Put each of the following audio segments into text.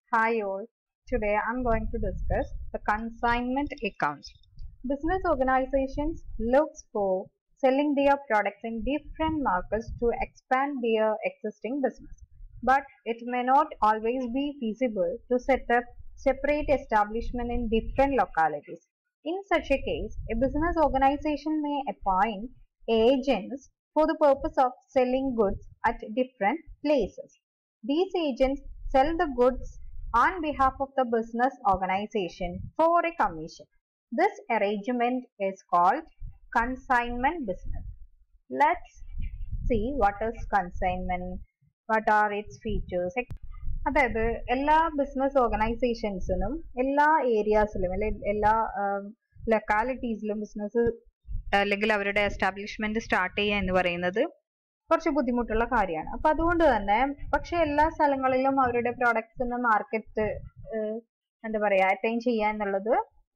Hi all. Today I'm going to discuss the consignment accounts. Business organizations looks for selling their products in different markets to expand their existing business. But it may not always be feasible to set up separate establishment in different localities. In such a case, a business organization may appoint agents for the purpose of selling goods at different places. These agents sell the goods on behalf of the business organization for a commission. This arrangement is called consignment business. Let's see what is consignment, what are its features. അതായത് എല്ലാ business ഓർഗനൈസേഷൻസിനും എല്ലാ ഏരിയാസിലും അല്ലെ എല്ലാ ലൊക്കാലിറ്റീസിലും business അല്ലെങ്കിൽ അവരുടെ establishment start ചെയ്യുക എന്ന് പറയുന്നത് കുറച്ച് ബുദ്ധിമുട്ടുള്ള കാര്യമാണ് അപ്പൊ അതുകൊണ്ട് തന്നെ പക്ഷെ എല്ലാ സ്ഥലങ്ങളിലും അവരുടെ പ്രോഡക്ട്സിന് മാർക്കറ്റ് എന്താ പറയാ അറ്റൈൻ ചെയ്യുക എന്നുള്ളത്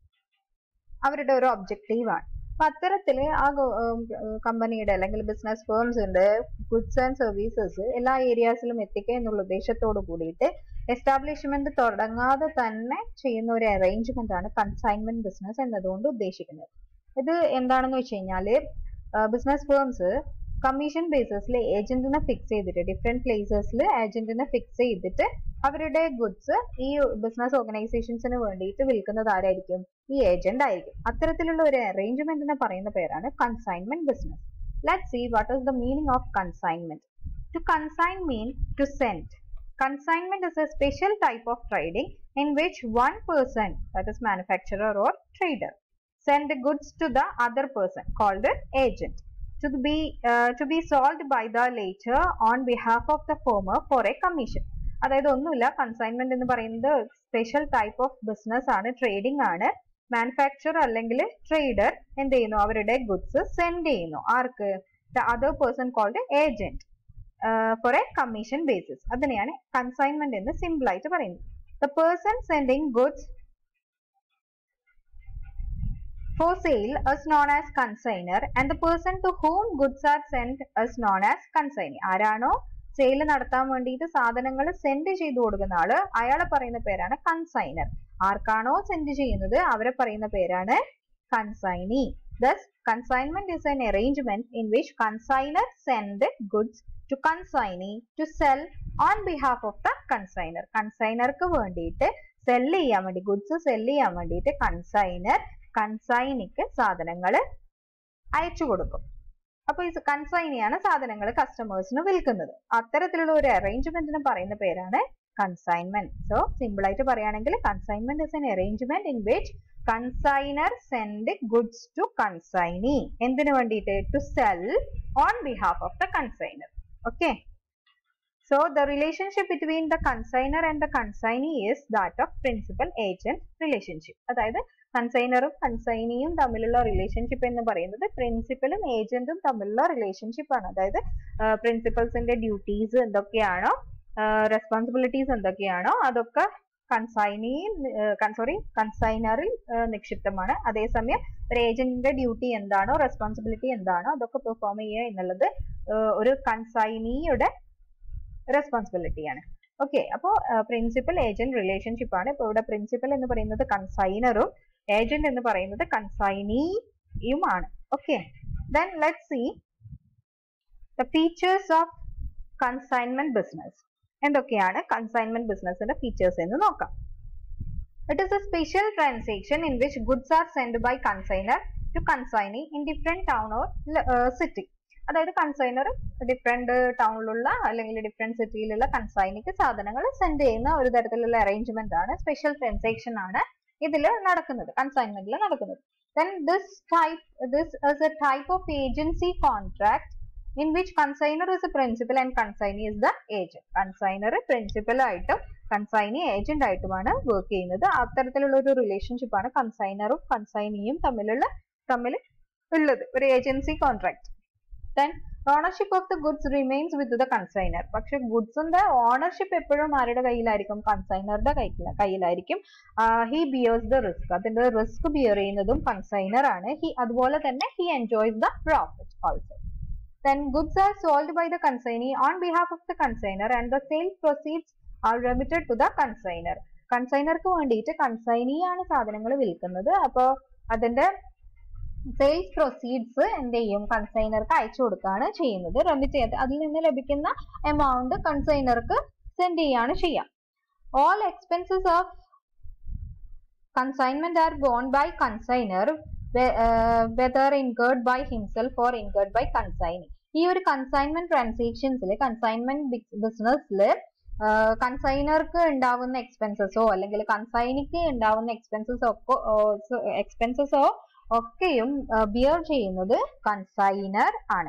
അവരുടെ ഒരു ഒബ്ജക്റ്റീവ് ആണ് അപ്പൊ അത്തരത്തില് ആ കമ്പനിയുടെ അല്ലെങ്കിൽ ബിസിനസ് ഫേംസിന്റെ ഗുഡ്സ് ആൻഡ് സർവീസസ് എല്ലാ ഏരിയാസിലും എത്തിക്കുക എന്നുള്ള ഉദ്ദേശത്തോട് കൂടിയിട്ട് എസ്റ്റാബ്ലിഷ്മെന്റ് തുടങ്ങാതെ തന്നെ ചെയ്യുന്ന ഒരു അറേഞ്ച്മെന്റ് ആണ് കൺസൈൻമെന്റ് ബിസിനസ് എന്നതുകൊണ്ട് ഉദ്ദേശിക്കുന്നത് ഇത് എന്താണെന്ന് വെച്ച് കഴിഞ്ഞാല് ബിസിനസ് ഫേംസ് കമ്മീഷൻ ബേസിസിൽ ഏജന്റിനെ ഫിക്സ് ചെയ്തിട്ട് ഡിഫറെന്റ് പ്ലേസസിൽ ഏജന്റിനെ ഫിക്സ് ചെയ്തിട്ട് അവരുടെ ഗുഡ്സ് ഈ ബിസിനസ് ഓർഗനൈസേഷൻസിന് വേണ്ടിയിട്ട് വിൽക്കുന്നത് ആരായിരിക്കും ഈ ഏജന്റ് ആയിരിക്കും അത്തരത്തിലുള്ള ഒരു അറേഞ്ച്മെന്റിനെ പറയുന്ന പേരാണ് consignment business let see what is the meaning of consignment to consign mean to send consignment is a special type of trading in which one person that is manufacturer or trader send goods to the other person called agent to be uh, to be sold by the later on behalf of the former for a commission അതായത് ഒന്നുമില്ല consignment എന്ന് പറയുന്നത് special type of business ആണ് trading ആണ് manufacture അല്ലെങ്കിൽ trader എന്ത് ചെയ്യുന്നു അവരുടെ ഗുഡ്സ് സെൻഡ് ചെയ്യുന്നു ആർക്ക് the other person called agent for a commission basis അതിനെയാണ് കൺസൈൻമെന്റ് എന്ന് സിമ്പിൾ ആയിട്ട് പറയുന്നത് the person sending goods for sale is known as consigner and the person to whom goods are sent is known as consignee ആരാണോ sale നടത്താൻ വേണ്ടിയിട്ട് സാധനങ്ങൾ send ചെയ്തു കൊടുക്കുന്ന ആള് അയാളെ പറയുന്ന പേരാണ് കൺസൈനർ ആർക്കാണോ സെൻഡ് ചെയ്യുന്നത് അവരെ പറയുന്ന പേരാണ് consignee thus consignment is an arrangement in which consignor send goods to consignee to sell on behalf of the consignor കൺസൈനർക്ക് വേണ്ടിയിട്ട് സെൽ ചെയ്യാൻ വേണ്ടി ഗുഡ്സ് സെൽ ചെയ്യാൻ വേണ്ടിയിട്ട് കൺസൈനർ കൺസൈനിക്ക് സാധനങ്ങൾ അയച്ചു കൊടുക്കും അപ്പൊ ഈ കൺസൈനിയാണ് സാധനങ്ങൾ കസ്റ്റമേഴ്സിന് വിൽക്കുന്നത് അത്തരത്തിലുള്ള ഒരു അറേഞ്ച്മെന്റിന് പറയുന്ന പേരാണ് കൺസൈൻമെന്റ് സോ സിമ്പിൾ ആയിട്ട് പറയുകയാണെങ്കിൽ consignment is an arrangement in which consignor send goods to consignee എന്തിനു വേണ്ടിയിട്ട് to sell on behalf of the consignor okay So the relationship between the consigner and the consignee is that of principal agent relationship. അതായത് കൺസൈനറും കൺസൈനിയും തമ്മിലുള്ള relationship എന്ന് പറയുന്നത് പ്രിൻസിപ്പലും ഏജന്റും തമ്മിലുള്ള relationship ആണ് അതായത് പ്രിൻസിപ്പൽസിന്റെ ഡ്യൂട്ടീസ് എന്തൊക്കെയാണോ റെസ്പോൺസിബിലിറ്റീസ് എന്തൊക്കെയാണോ അതൊക്കെ കൺസൈനിയിൽ സോറി കൺസൈനറിൽ നിക്ഷിപ്തമാണ് അതേസമയം ഒരു ഏജന്റിന്റെ ഡ്യൂട്ടി എന്താണോ റെസ്പോൺസിബിലിറ്റി എന്താണോ അതൊക്കെ പെർഫോം ചെയ്യുക എന്നുള്ളത് ഒരു കൺസൈനിയുടെ റെസ്പോൺസിബിലിറ്റി ആണ് ഓക്കെ അപ്പോ പ്രിൻസിപ്പൽ ഏജന്റ് റിലേഷൻഷിപ്പ് ആണ് ഇപ്പൊ ഇവിടെ പ്രിൻസിപ്പൽ എന്ന് പറയുന്നത് കൺസൈനറും ഏജന്റ് എന്ന് പറയുന്നത് കൺസൈനിയും ആണ് okay then let see the features of consignment business എന്തൊക്കെയാണ് കൺസൈൻമെന്റ് ബിസിനസിന്റെ ഫീച്ചേഴ്സ് എന്ന് നോക്കാം it is a special transaction in which goods are send by consignor to consignee in different town or city അതായത് കൺസൈനർ ഡിഫറെന്റ് ടൗണിലുള്ള അല്ലെങ്കിൽ different സിറ്റിയിലുള്ള കൺസൈനിക്ക് സാധനങ്ങൾ send ചെയ്യുന്ന ഒരു തരത്തിലുള്ള അറേഞ്ച്മെന്റ് ആണ് സ്പെഷ്യൽ ട്രാൻസാക്ഷൻ ആണ് ഇതിൽ നടക്കുന്നത് കൺസൈൻമെന്റിൽ നടക്കുന്നത് then this type this is a type of agency contract in which consignor is a principal and consignee is the agent consignor principal ആയിട്ടും കൺസൈനി ഏജന്റ് ആയിട്ടുമാണ് വർക്ക് ചെയ്യുന്നത് അത്തരത്തിലുള്ള ഒരു റിലേഷൻഷിപ്പ് ആണ് കൺസൈനറും കൺസൈനിയും തമ്മിലുള്ള തമ്മിൽ ഉള്ളത് ഒരു agency contract then ownership of the goods remains with the consignor പക്ഷെ ഗുഡ്സിന്റെ ഓണർഷിപ്പ് എപ്പോഴും ആരുടെ കയ്യിലായിരിക്കും കൺസൈനറുടെ കയ്യിലായിരിക്കും ഹി ബിയേഴ്സ് ദ റിസ്ക് അതിന്റെ റിസ്ക് ബിയർ ചെയ്യുന്നതും കൺസൈനർ ആണ് ഹി അതുപോലെ തന്നെ he enjoys the profit also then goods are sold by the consignee on behalf of the consignor and the sale proceeds are remitted to the consignor കൺസൈനർക്ക് വേണ്ടിയിട്ട് കൺസൈനിയാണ് സാധനങ്ങൾ വിൽക്കുന്നത് അപ്പോൾ അതിന്റെ സെയിൽസ് പ്രൊസീഡ്സ് എന്ത് ചെയ്യും കൺസൈനർക്ക് അയച്ചു കൊടുക്കുകയാണ് ചെയ്യുന്നത് റെമിറ്റ് ചെയ്ത് അതിൽ നിന്ന് ലഭിക്കുന്ന എമൗണ്ട് കൺസൈനർക്ക് സെൻഡ് ചെയ്യാണ് ചെയ്യാം all expenses of consignment are borne by consigner uh, whether incurred by himself or incurred by consignee ഈ ഒരു കൺസൈൻമെന്റ് ട്രാൻസാക്ഷൻസിൽ കൺസൈൻമെന്റ് ബിസിനസ്സിൽ കൺസൈനർക്ക് ഉണ്ടാവുന്ന എക്സ്പെൻസസോ അല്ലെങ്കിൽ കൺസൈനിക്ക് ഉണ്ടാവുന്ന എക്സ്പെൻസസ് ഒക്കെ എക്സ്പെൻസസോ ഒക്കെയും ബിയർ ചെയ്യുന്നത് കൺസൈനർ ആണ്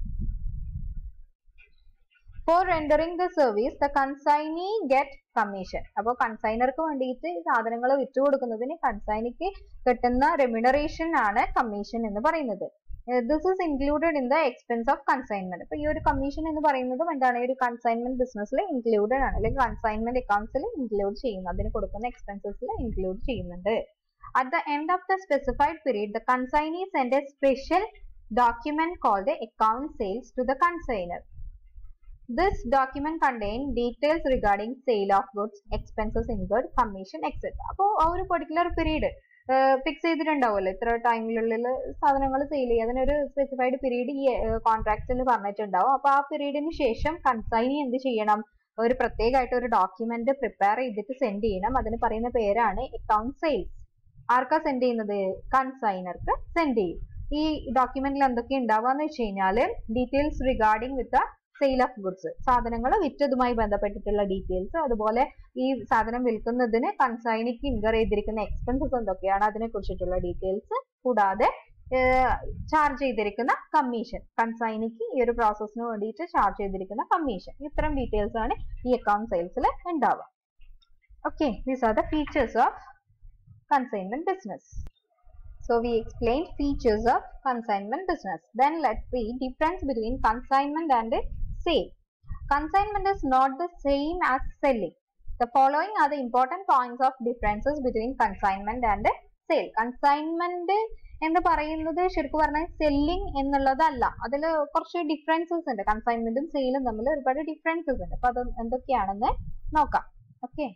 for rendering the service the consignee get commission അപ്പോൾ കൺസൈനർക്ക് വേണ്ടിയിട്ട് സാധനങ്ങൾ വിറ്റു കൊടുക്കുന്നതിന് കൺസൈനിക്ക് കിട്ടുന്ന റെമ്യൂണറേഷൻ ആണ് കമ്മീഷൻ എന്ന് പറയുന്നത് this is included in the expense of consignment അപ്പൊ ഈ ഒരു കമ്മീഷൻ എന്ന് പറയുന്നതും എന്താണ് ഈ ഒരു കൺസൈൻമെന്റ് ബിസിനസ്സിൽ ഇൻക്ലൂഡഡ് ആണ് അല്ലെങ്കിൽ കൺസൈൻമെന്റ് അക്കൗണ്ട്സിൽ ഇൻക്ലൂഡ് ചെയ്യുന്നു അതിന് കൊടുക്കുന്ന എക്സ്പെൻസസിൽ ഇൻക്ലൂഡ് ചെയ്യുന്നുണ്ട് at the end of the specified period the consignee send a special document called account sales to the consignor This document contain details regarding sale of goods, expenses incurred, commission, etc. അപ്പോൾ ആ ഒരു particular period fix ചെയ്തിട്ടുണ്ടാവുമല്ലോ ഇത്ര ടൈമിനുള്ളിൽ സാധനങ്ങൾ sale ചെയ്യുക അതിനൊരു specified period ഈ കോൺട്രാക്ട്സിൽ പറഞ്ഞിട്ടുണ്ടാവും അപ്പോൾ ആ പീരീഡിന് ശേഷം കൺസൈനി എന്ത് ചെയ്യണം ഒരു പ്രത്യേകമായിട്ട് ഒരു ഡോക്യുമെന്റ് പ്രിപ്പയർ ചെയ്തിട്ട് സെൻഡ് ചെയ്യണം അതിന് പറയുന്ന പേരാണ് അക്കൗണ്ട് സെയിൽസ് ആർക്കാ സെൻഡ് ചെയ്യുന്നത് കൺസൈനർക്ക് സെൻഡ് ചെയ്യും ഈ ഡോക്യുമെന്റിൽ എന്തൊക്കെ ഉണ്ടാവുക വെച്ച് കഴിഞ്ഞാൽ details regarding with sale of goods സാധനങ്ങൾ വിറ്റതുമായി ബന്ധപ്പെട്ടിട്ടുള്ള ഡീറ്റെയിൽസ് അതുപോലെ ഈ സാധനം വിൽക്കുന്നതിന് കൺസൈനിക്ക് ഇൻകർ ചെയ്തിരിക്കുന്ന എക്സ്പെൻസസ് എന്തൊക്കെയാണ് അതിനെ കുറിച്ചിട്ടുള്ള ഡീറ്റെയിൽസ് കൂടാതെ ചാർജ് ചെയ്തിരിക്കുന്ന കമ്മീഷൻ കൺസൈനിക്ക് ഈ ഒരു പ്രോസസ്സിന് വേണ്ടിയിട്ട് ചാർജ് ചെയ്തിരിക്കുന്ന കമ്മീഷൻ ഇത്തരം ഡീറ്റെയിൽസ് ആണ് ഈ അക്കൗണ്ട് സെയിൽസിൽ ഉണ്ടാവുക okay these are the features of consignment business So we explained features of consignment business. Then let's see difference between consignment and sale. Consignment is not the same as selling. The following are the important points of differences between consignment and sale. Consignment എന്ന് പറയുന്നത് ശരിക്കും പറഞ്ഞാൽ selling എന്നുള്ളതല്ല അതിൽ കുറച്ച് differences ഉണ്ട് കൺസൈൻമെന്റും സെയിലും തമ്മിൽ ഒരുപാട് ഡിഫറൻസസ് ഉണ്ട് അപ്പൊ അത് എന്തൊക്കെയാണെന്ന് നോക്കാം okay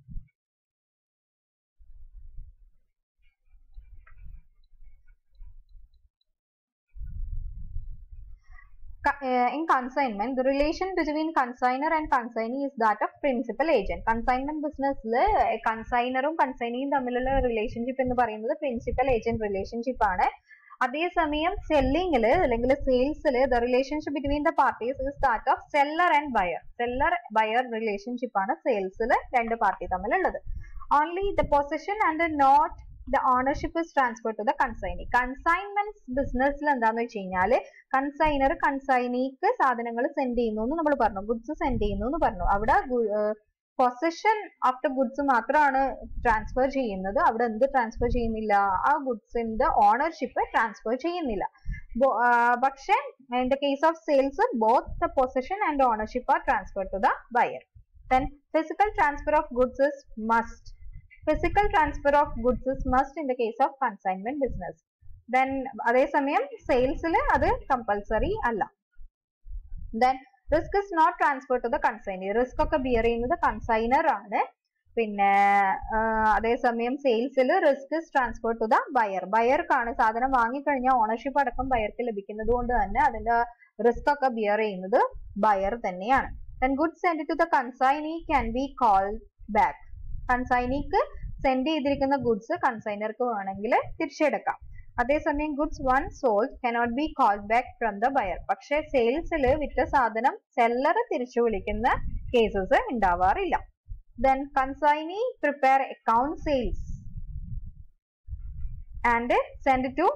in consignment, the relation between consigner and consignee is that of principal agent. Consignment businessൽ കൺസൈനറും കൺസൈനിയും തമ്മിലുള്ള റിലേഷൻഷിപ്പ് എന്ന് പറയുന്നത് പ്രിൻസിപ്പൽ ഏജന്റ് റിലേഷൻഷിപ്പ് ആണ് അതേസമയം സെല്ലിംഗിൽ അല്ലെങ്കിൽ സെയിൽസിൽ the relationship between the parties is that of seller and buyer seller buyer relationship ആണ് സെയിൽസിൽ രണ്ട് പാർട്ടി തമ്മിലുള്ളത് only the possession and not the ownership is transfer to the consignee consignment ബിസിനസ്സിൽ എന്താന്ന് വെച്ച് കഴിഞ്ഞാൽ കൺസൈനർ കൺസൈനിക്ക് സാധനങ്ങൾ സെൻഡ് ചെയ്യുന്നു എന്ന് നമ്മൾ പറഞ്ഞു ഗുഡ്സ് സെൻഡ് ചെയ്യുന്നു എന്ന് പറഞ്ഞു അവിടെ പൊസിഷൻ ഓഫ് ദ ഗുഡ്സ് മാത്രമാണ് ട്രാൻസ്ഫർ ചെയ്യുന്നത് അവിടെ എന്ത് ട്രാൻസ്ഫർ ചെയ്യുന്നില്ല ആ ഗുഡ്സിന്റെ ഓണർഷിപ്പ് ട്രാൻസ്ഫർ ചെയ്യുന്നില്ല പക്ഷെ in the case of sales both the possession and ownership are transfer to the buyer then physical transfer of goods is must physical transfer of goods is must in the case of consignment business then അതേസമയം സെയിൽസിൽ അത് compulsory അല്ല then risk is not transferred to the consignee risk ഒക്കെ bear ചെയ്യുന്നത് consignor ആണ് പിന്നെ അതേസമയം സെയിൽസിൽ risk is transfer to the buyer ബയർക്കാണ് സാധനം വാങ്ങിക്കഴിഞ്ഞാൽ ഓണർഷിപ്പ് അടക്കം ബയർക്ക് ലഭിക്കുന്നത് കൊണ്ട് തന്നെ അതിന്റെ റിസ്ക് ഒക്കെ ബിയർ ചെയ്യുന്നത് ബയർ തന്നെയാണ് then goods sent to the consignee can be called back കൺസൈനിക്ക് സെൻഡ് ചെയ്തിരിക്കുന്ന ഗുഡ്സ് കൺസൈനർക്ക് വേണമെങ്കിൽ തിരിച്ചെടുക്കാം അതേസമയം goods once sold cannot be call back from the buyer പക്ഷെ സെയിൽസിൽ വിറ്റ സാധനം സെല്ലർ തിരിച്ചു വിളിക്കുന്ന കേസസ് ഉണ്ടാവാറില്ല then consignee prepare account sales and send to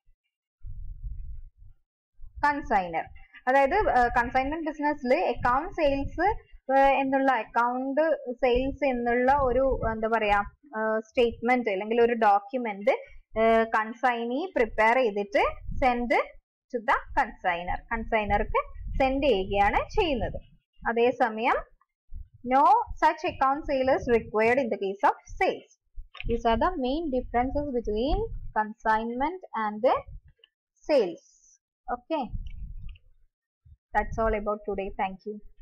consignor അതായത് കൺസൈൻമെന്റ് ബിസിനസ്സിൽ അക്കൗണ്ട് സെയിൽസ് എന്നുള്ള അക്കൗണ്ട് സെയിൽസ് എന്നുള്ള ഒരു എന്താ പറയാ സ്റ്റേറ്റ്മെന്റ് അല്ലെങ്കിൽ ഒരു ഡോക്യുമെന്റ് കൺസൈനി പ്രിപ്പയർ ചെയ്തിട്ട് സെൻഡ് ടു ദ കൺസൈനർ കൺസൈനർക്ക് സെൻഡ് ചെയ്യുകയാണ് ചെയ്യുന്നത് അതേസമയം no such account sales required in the case of sales These are the main differences between consignment and sales. Okay. That's all about today. Thank you.